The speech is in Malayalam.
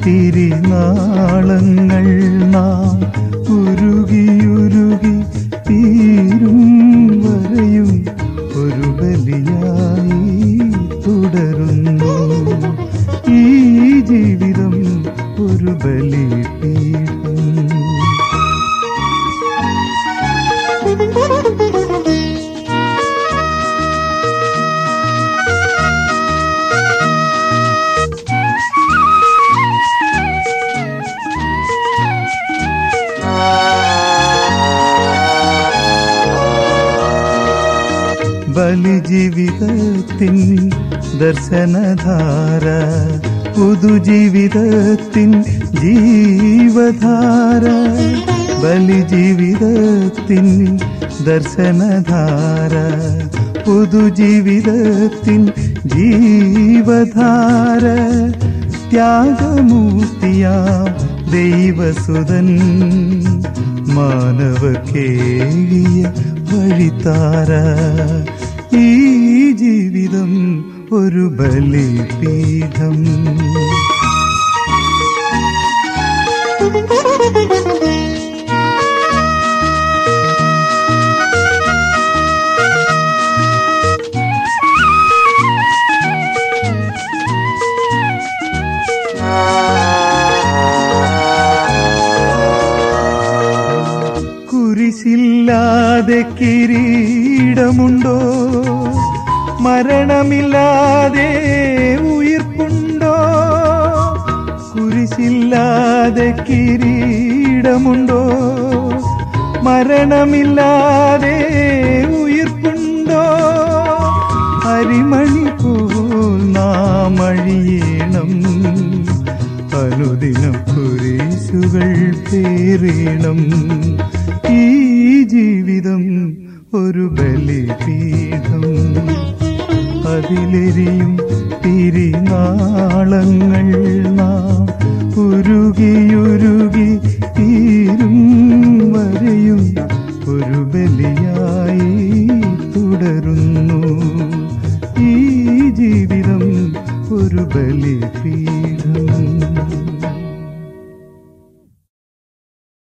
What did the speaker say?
തിരിനാളങ്ങൾ നാം ഉരുകിയുരുകി തീരും വരെയും ഒരു ബലിയായി തുടരുന്നു ഈ ജീവിതം ഒരു ബലിപീഠം ബലിജീവിതത്തിൻ ദർശനധാര പുതുജീവിതത്തിൻ ജീവധാര ബലിജീവിതത്തിൻ ദർശനധാര പുതുജീവിതത്തിൻ ജീവധാര ത്യാഗമൂർത്തിയാം ദൈവസുതൻ മാനവക്കേഴിയ വഴിത്താര ഈ ജീവിതം ഒരു ബലിപീഠം കുരിശില്ലാതെ കിരീടമുണ്ടോ മരണമില്ലാതെ ഉയിർപ്പുണ്ടോ കുരിശില്ലാതെ കിരീടമുണ്ടോ മരണമില്ലാതെ ഉയിർപ്പുണ്ടോ അരിമണി പോൽ നാം അഴിയണം അനുദിനം കുരിശുകൾ പേറിയണം ഈ ജീവിതം ഒരു ബലിപീഠം അതിലെരിയും തിരിനാളങ്ങൾ നാം ഉരുകിയുരുകി തീ